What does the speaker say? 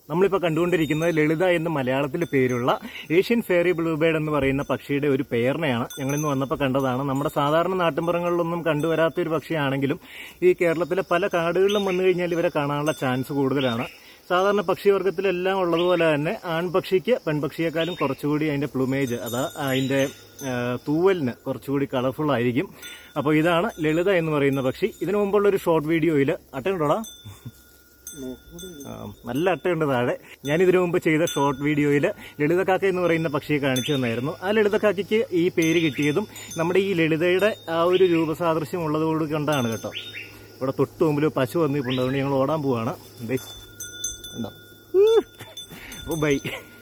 നമ്മളിപ്പോൾ കണ്ടുകൊണ്ടിരിക്കുന്നത് ലളിത എന്ന് മലയാളത്തിൽ പേരുള്ള ഏഷ്യൻ ഫെയറി ബ്ലൂബേർഡ് എന്ന് പറയുന്ന പക്ഷിയുടെ ഒരു പേരിനെയാണ് ഞങ്ങളിന്ന് വന്നപ്പോൾ കണ്ടതാണ് നമ്മുടെ സാധാരണ നാട്ടിൻപുറങ്ങളിലൊന്നും കണ്ടുവരാത്ത ഒരു പക്ഷിയാണെങ്കിലും ഈ കേരളത്തിലെ പല കാടുകളിലും വന്നു കഴിഞ്ഞാൽ ഇവരെ കാണാനുള്ള ചാൻസ് കൂടുതലാണ് സാധാരണ പക്ഷിവർഗത്തിലെല്ലാം ഉള്ളതുപോലെ തന്നെ ആൺപക്ഷിക്ക് പെൺപക്ഷിയെക്കാളും കുറച്ചുകൂടി അതിന്റെ പ്ലുമേജ് അതാ അതിന്റെ ആ, തൂവലിന് കുറച്ചുകൂടി കളർഫുൾ ആയിരിക്കും അപ്പോൾ ഇതാണ് ലളിത എന്ന് പറയുന്ന പക്ഷി ഇതിനു മുമ്പുള്ള ഒരു ഷോർട്ട് വീഡിയോയിൽ അട്ടയുണ്ടോടാ ആ, നല്ല അട്ടയുണ്ട് താഴെ ഞാൻ ഇതിനു മുമ്പ് ചെയ്ത ഷോർട്ട് വീഡിയോയിൽ ലളിതക്കാക്ക എന്ന് പറയുന്ന പക്ഷിയെ കാണിച്ചു തന്നായിരുന്നു ആ ലളിതക്കാക്കയ്ക്ക് ഈ പേര് കിട്ടിയതും നമ്മുടെ ഈ ലളിതയുടെ ആ ഒരു രൂപസാദൃശ്യം ഉള്ളതുകൊണ്ട് കൊണ്ടാണ് കേട്ടോ ഇവിടെ തൊട്ട് മുമ്പിൽ പശു വന്നിട്ടുണ്ട് അതുകൊണ്ട് ഞങ്ങൾ ഓടാൻ പോവാണ് ദേ, കണ്ടോ? അപ്പോൾ ബൈ